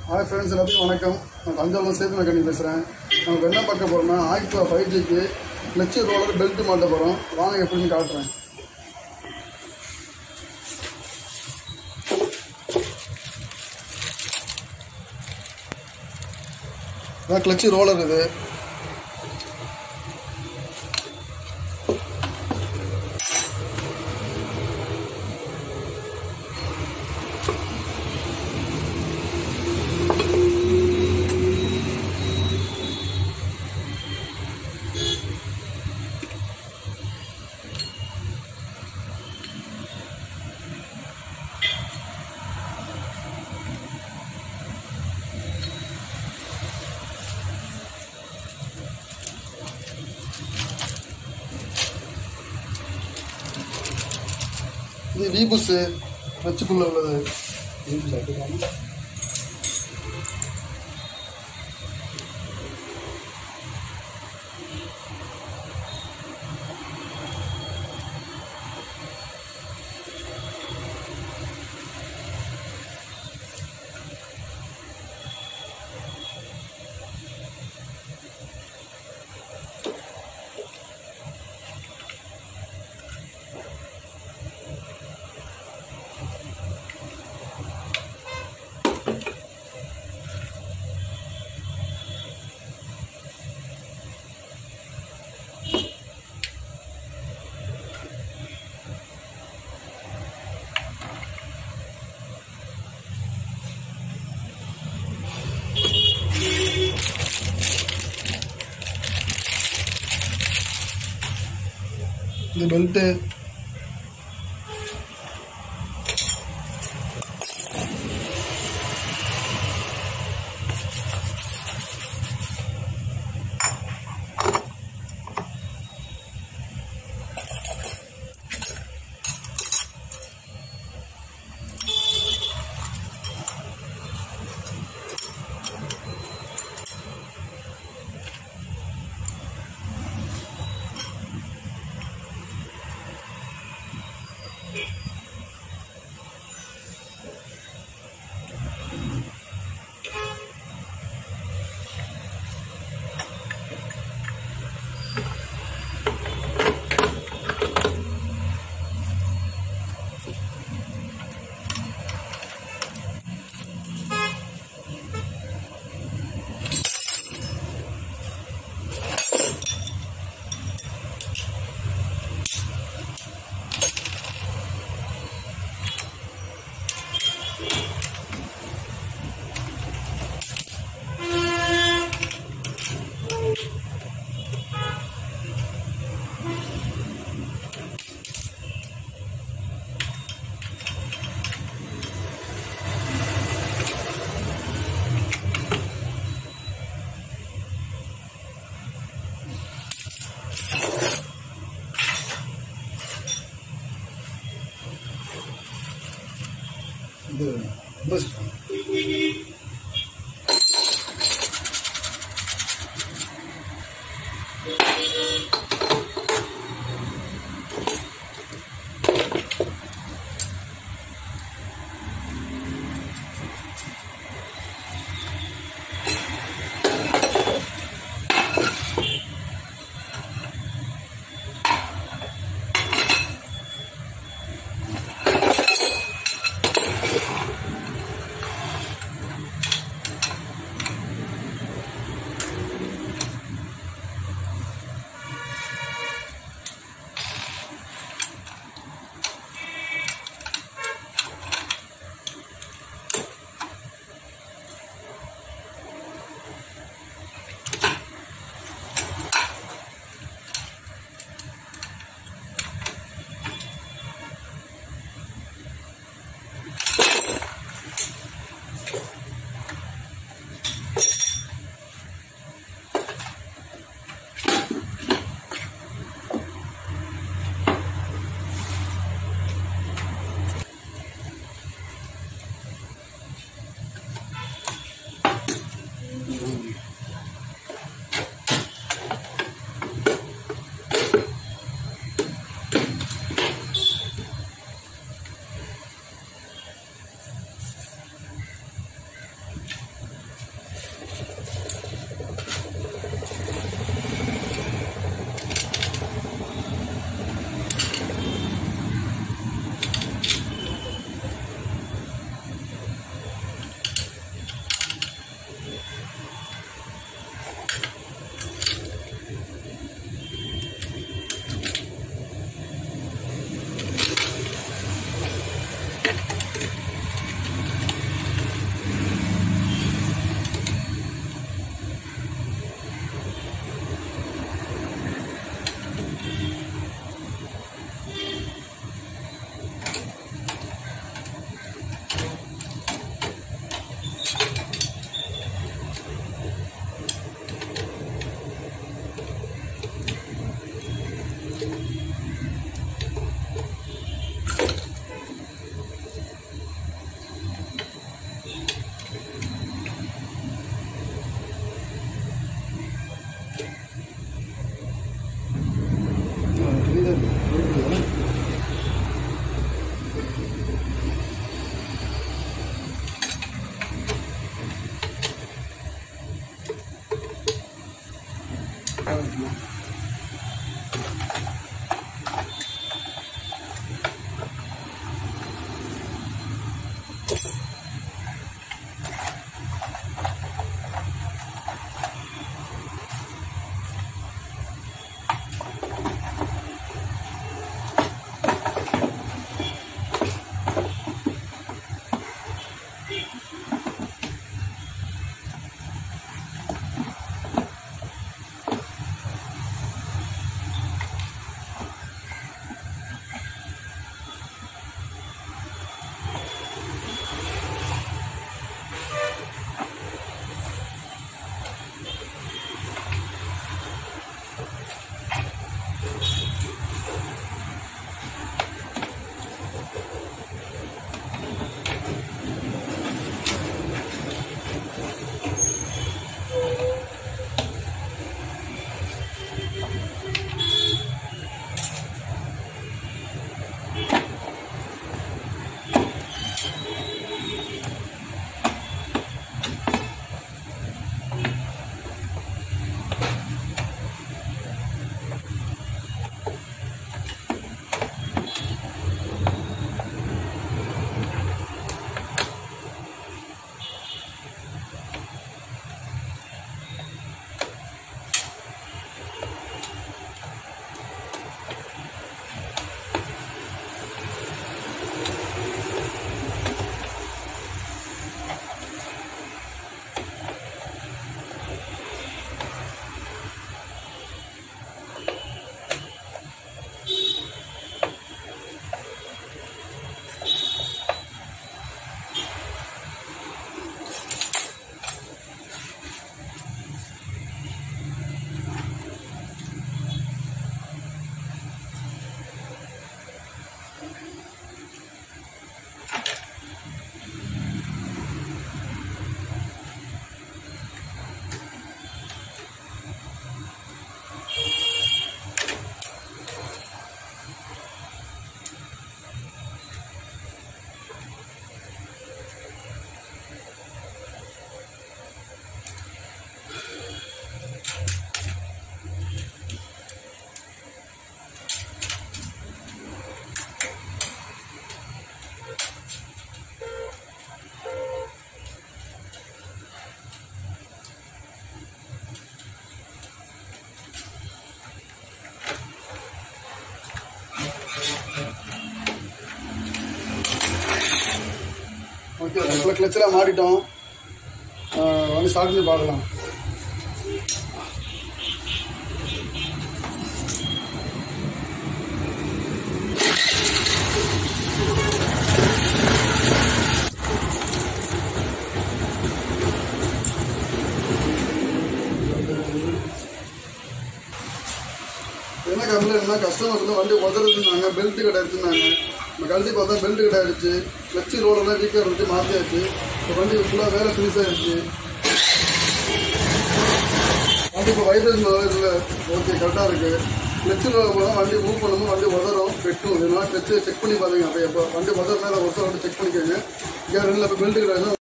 hi friends எல்லாத்துக்கும் வணக்கம் நான் தஞ்சாவூர் சேது மெக்கானிக் பேசுகிறேன் நமக்கு என்ன பார்க்க போகிறோம்னா ஆக்டிவா ஃபைவ் ஜிக்கு கிளச்சு ரோலர் பெல்ட் மாட்ட போகிறோம் வாங்க எப்படின்னு காட்டுறேன் இதான் கிளச்சு ரோலர் இது இது வீபுஸு கிளச்சுக்குள்ளே உள்ளது இந்த பெல்ட்டு இது பஸ் கரெக்டாக வைக்கணும் ஓகே இப்போ கிளச்சில் மாட்டிட்டோம் ஆஹ் வந்து ஸ்டார்ட் பண்ணி பார்க்கலாம் என்ன கம்ப்ளைண்ட்னா கஸ்டமர் வந்து வண்டி உதறதுனாங்க பெல்ட் கடை எடுத்துனாங்க நம்ம கழட்டி பார்த்தா பெல்ட் கடை ஆயிடுச்சு கிளச்சி ரோலெல்லாம் வீக்காக இருந்துச்சு மாற்றியாச்சு இப்போ வண்டி ஃபுல்லாக வேலை ஃபினிஷ் ஆயிடுச்சு வண்டி இப்போ வைப்ரேஷன் இதில் ஓகே கரெக்டாக இருக்குது கிளச்சி ரோல போனால் வண்டி மூவ் பண்ணும்போது வண்டி உதறும் வெட்டும் இதனால கிளச்சு செக் பண்ணி பாருங்க அப்போ எப்போ வண்டி உதறினா ஒரு வண்டி செக் பண்ணிக்கோங்க இங்கே ரெண்டில் இப்போ பெல்ட் கடை